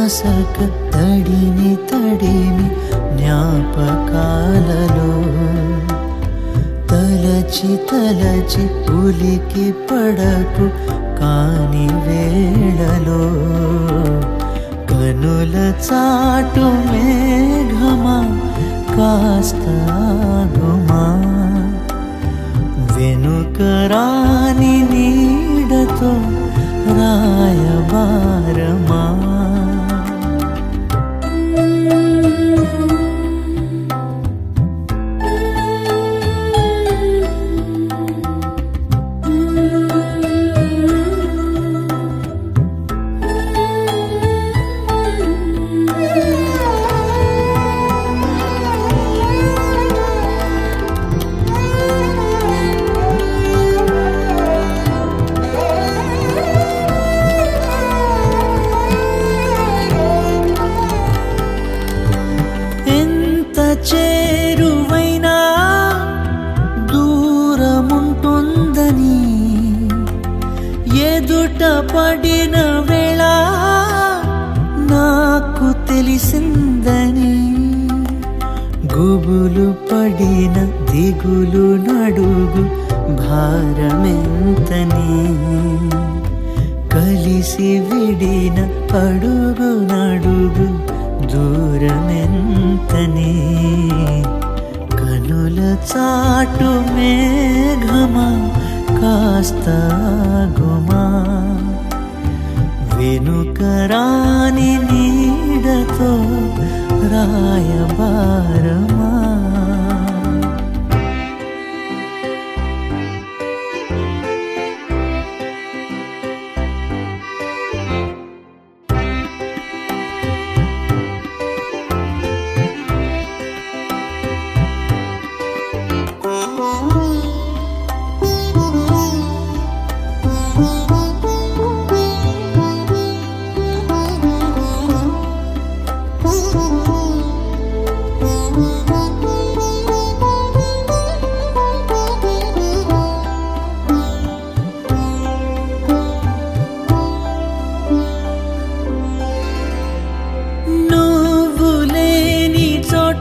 మసక తడిని తడిమి జ్ఞాపకాలలో తలచి తలచి ఉలికి పడకు కాని వేళలో కనుల చాటు మేఘమా కాస్త ఆగుమా వెనుక రాని నీడతో రాయబారమా ఎంత చేరువైనా దూరముంటుందని ఎదుట పడిన వేళ నాకు తెలిసిందని గుబులు పడిన దిగులు నడుగు భారమెంతని కలిసి విడిన అడుగు నడుగు దూరమెంతని కనుల చాటు మేఘమా కాస్త గుమా వెనుక రాని నీడతో రాయబారమా నువ్వు లేని చోట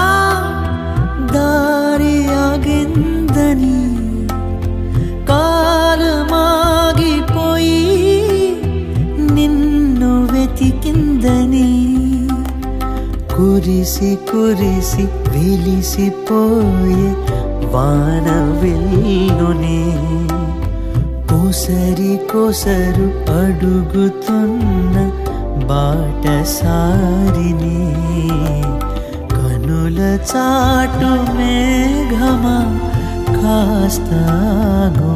దారి ఆగిందని కాలమాగిపోయి నిన్ను వెతికిందని కురిసి కురిసి వెలిసిపోయే వాన వెల్లునే కోసరి కోసరు అడుగుతున్న బాటసారిని కనుల చాటు మేఘమా కాస్త ఆగు